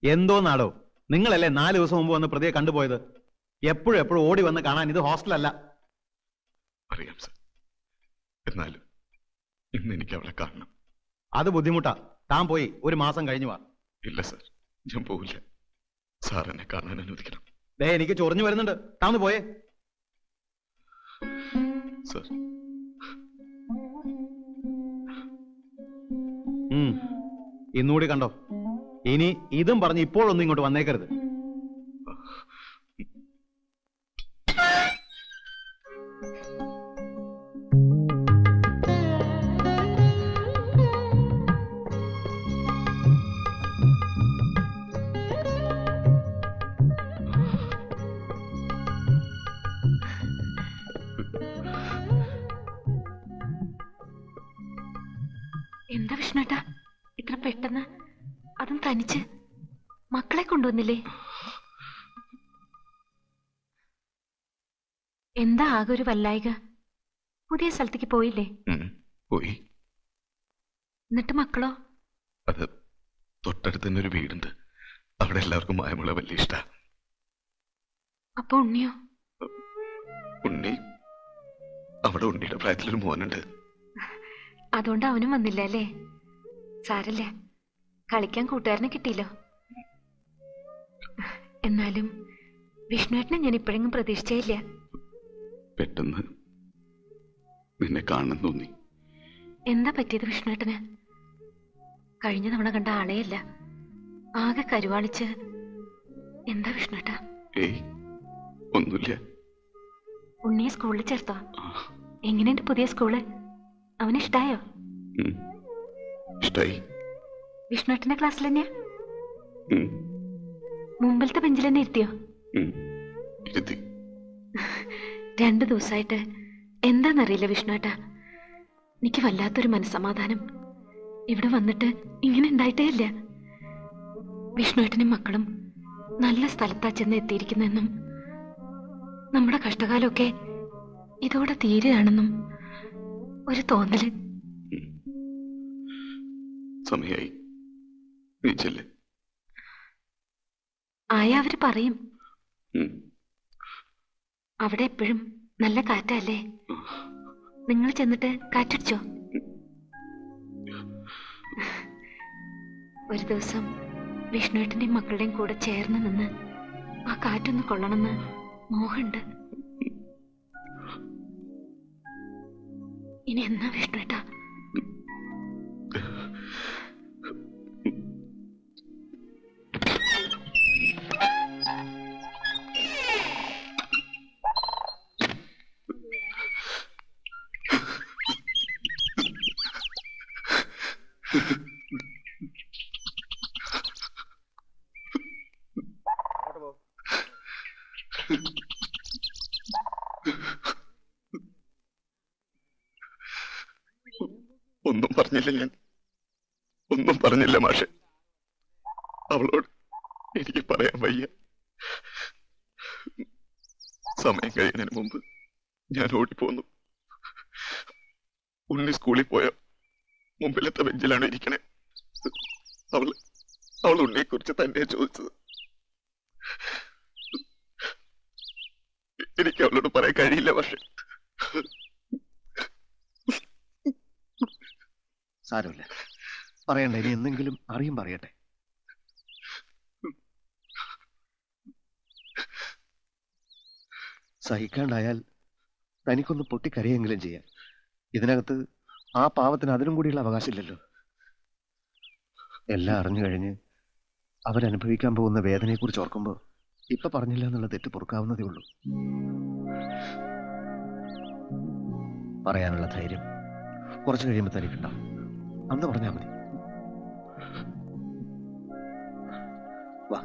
എന്തോ നാടോ നിങ്ങളല്ലേ നാല് ദിവസം മുമ്പ് വന്ന് പ്രതിയെ കണ്ടുപോയത് എപ്പോഴും എപ്പോഴും ഓടി വന്ന് കാണാൻ ഇത് ഹോസ്റ്റലല്ല അറിയാം സർ എന്നാലും ഇന്ന് എനിക്ക് അവളെ കാണണം അത് ബുദ്ധിമുട്ടാ താൻ പോയി ഒരു മാസം കഴിഞ്ഞു വാ ഇല്ല സർ ഞാൻ പോവില്ല സാർ എന്നെ കാണാൻ അനുവദിക്കണം ദേ എനിക്ക് ചൊറിഞ്ഞു വരുന്നുണ്ട് താന്ന് പോയേ സർ ഉം. ഇന്നുകൂടി കണ്ടോ ഇനി ഇതും പറഞ്ഞ് ഇപ്പോഴൊന്നും ഇങ്ങോട്ട് വന്നേക്കരുത് എന്താ വിഷ്ണുട്ടാ ഇത്ര പെട്ടെന്ന് അതും തനിച്ച് മക്കളെ കൊണ്ടുവന്നില്ലേ എന്താ ആകെ ഒരു വല്ലായിക പുതിയ സ്ഥലത്തേക്ക് പോയില്ലേ ഉം, പോയി എന്നിട്ട് മക്കളോ അത് തൊട്ടടുത്ത് തന്നെ ഒരു വീടുണ്ട് അവിടെ എല്ലാവർക്കും മായമുള്ള വലിയ ഇഷ്ട അപ്പൊ ഉണ്ണിയോ ഉണ്ണി അവിടെ ഉണ്ണിയുടെ പ്രായത്തിലൊരു മോനുണ്ട് അതുകൊണ്ട് അവനും വന്നില്ല അല്ലേ സാരല്ല കളിക്കാൻ കൂട്ടുകാരനെ കിട്ടിയില്ലോ എന്നാലും വിഷ്ണുവേട്ടനെ ഞാൻ ഇപ്പോഴെങ്കിലും പ്രതീക്ഷിച്ചേ ഇല്ല പെട്ടെന്ന് നിന്നെ കാണണം തോന്നി എന്താ പറ്റിയത് വിഷ്ണുവേട്ടന് കഴിഞ്ഞ തവണ കണ്ട ആളെയല്ല ആകെ കരുവാളിച്ച് എന്താ വിഷ്ണുവേട്ട ഏയ് ഒന്നുമില്ല ഉണ്ണിയെ സ്കൂളിൽ ചേർത്തോ എങ്ങനെയുണ്ട് പുതിയ സ്കൂള് അവന് ഇഷ്ടായോ ഉം. ഇഷ്ടായി വിഷ്ണുവേട്ടന്റെ ക്ലാസ്സിൽ തന്നെയാ ഉം, മുമ്പിലത്തെ ബെഞ്ചിൽ തന്നെ ഇരുത്തിയോ ഉം. ഇരുത്തി രണ്ടു ദിവസമായിട്ട് എന്താന്നറിയില്ല വിഷ്ണുവേട്ട എനിക്ക് വല്ലാത്തൊരു മനസ്സമാധാനം ഇവിടെ വന്നിട്ട് ഇങ്ങനെ ഉണ്ടായിട്ടേ ഇല്ല വിഷ്ണുവേട്ടനും മക്കളും നല്ല സ്ഥലത്താ ചെന്ന് എത്തിയിരിക്കുന്നെന്നും നമ്മുടെ കഷ്ടകാലമൊക്കെ ഇതോടെ തീരുകയാണെന്നും ഒരു തോന്നല് സമയായി നീ ചെല്ല് ആയ അവര് പറയും ഉം. അവിടെ എപ്പോഴും നല്ല കാറ്റല്ലേ നിങ്ങൾ ചെന്നിട്ട് കാറ്റടിച്ചോ ഒരു ദിവസം വിഷ്ണുവേട്ടന്റെയും മക്കളുടെയും കൂടെ ചേർന്ന് നിന്ന് ആ കാറ്റൊന്ന് കൊള്ളണമെന്ന് മോഹമുണ്ട് ഇനി എന്നാ വിഷ്ണുവേട്ടാ ഒന്നും പറഞ്ഞില്ല ഞാൻ ഒന്നും പറഞ്ഞില്ല മാഷെ അവളോട് എനിക്ക് പറയാൻ വയ്യ സമയം കഴിയുന്നതിന് മുമ്പ് ഞാൻ ഓടിപ്പോന്നു ഉണ്ണി സ്കൂളിൽ പോയ മുമ്പിലത്തെ ബെഞ്ചിലാണ് ഇരിക്കണേ അവൾ അവൾ ഉണ്ണിയെ കുറിച്ച് തന്നെയാ ചോദിച്ചത് എനിക്ക് അവളോട് പറയാൻ കഴിയില്ല പക്ഷെ സാരമില്ല പറയണ്ട ഇനി എന്തെങ്കിലും അറിയും പറയട്ടെ സഹിക്കാണ്ടായാൽ തനിക്കൊന്ന് പൊട്ടിക്കരയെങ്കിലും ചെയ്യാം ഇതിനകത്ത് ആ പാവത്തിന് അതിനും കൂടിയുള്ള അവകാശമില്ലല്ലോ എല്ലാം അറിഞ്ഞു കഴിഞ്ഞ് അവരനുഭവിക്കാൻ പോകുന്ന വേദനയെക്കുറിച്ച് ഓർക്കുമ്പോൾ ഇപ്പൊ പറഞ്ഞില്ല എന്നുള്ള തെറ്റ് പൊറുക്കാവുന്നതേ ഉള്ളൂ പറയാനുള്ള ധൈര്യം കുറച്ച് കഴിയുമ്പോൾ തനിക്കുണ്ടാവും അന്ന് പറഞ്ഞാൽ മതി വാ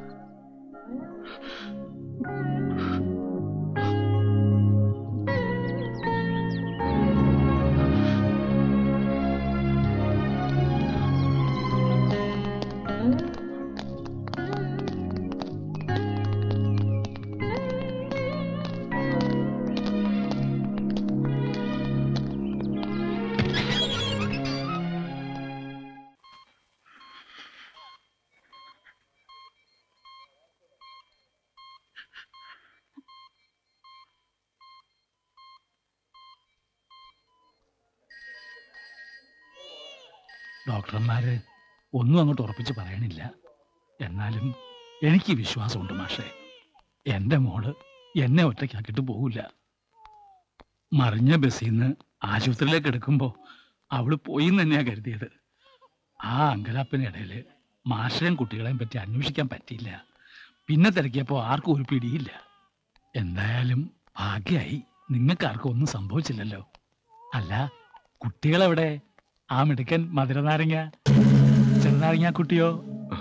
ഡോക്ടർമാര് ഒന്നും അങ്ങോട്ട് ഉറപ്പിച്ച് പറയണില്ല എന്നാലും എനിക്ക് വിശ്വാസമുണ്ട് മാഷേ എൻ്റെ മോള് എന്നെ ഒറ്റയ്ക്കാക്കിയിട്ട് പോകില്ല മറിഞ്ഞ ബസ്സിൽ നിന്ന് ആശുപത്രിയിലേക്ക് എടുക്കുമ്പോൾ അവള് പോയി എന്ന് തന്നെയാ കരുതിയത് ആ അങ്കലാപ്പിനിടയിൽ മാഷയും കുട്ടികളെയും പറ്റി അന്വേഷിക്കാൻ പറ്റിയില്ല പിന്നെ തിരക്കിയപ്പോൾ ആർക്കും ഒരു പിടിയില്ല എന്തായാലും ഭാഗ്യായി നിങ്ങൾക്ക് ആർക്കും ഒന്നും സംഭവിച്ചില്ലല്ലോ അല്ല കുട്ടികളെവിടെ ആ മിടുക്കൻ മധുരനാരങ്ങ ചെറുനാരങ്ങ കുട്ടിയോ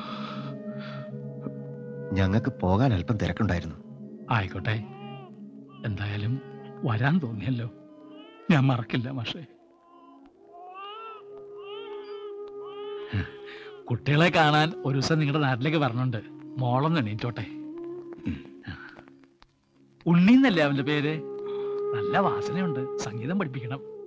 ഞങ്ങൾക്ക് പോകാൻ അല്പം തിരക്കുണ്ടായിരുന്നു ആയിക്കോട്ടെ എന്തായാലും വരാൻ തോന്നിയല്ലോ ഞാൻ മറക്കില്ല മാഷേ കുട്ടികളെ കാണാൻ ഒരു ദിവസം നിങ്ങളുടെ നാട്ടിലേക്ക് വരണുണ്ട് മോളൊന്ന് എണീറ്റോട്ടെ ഉണ്ണീന്നല്ലേ അവന്റെ പേര് നല്ല വാസനയുണ്ട് സംഗീതം പഠിപ്പിക്കണം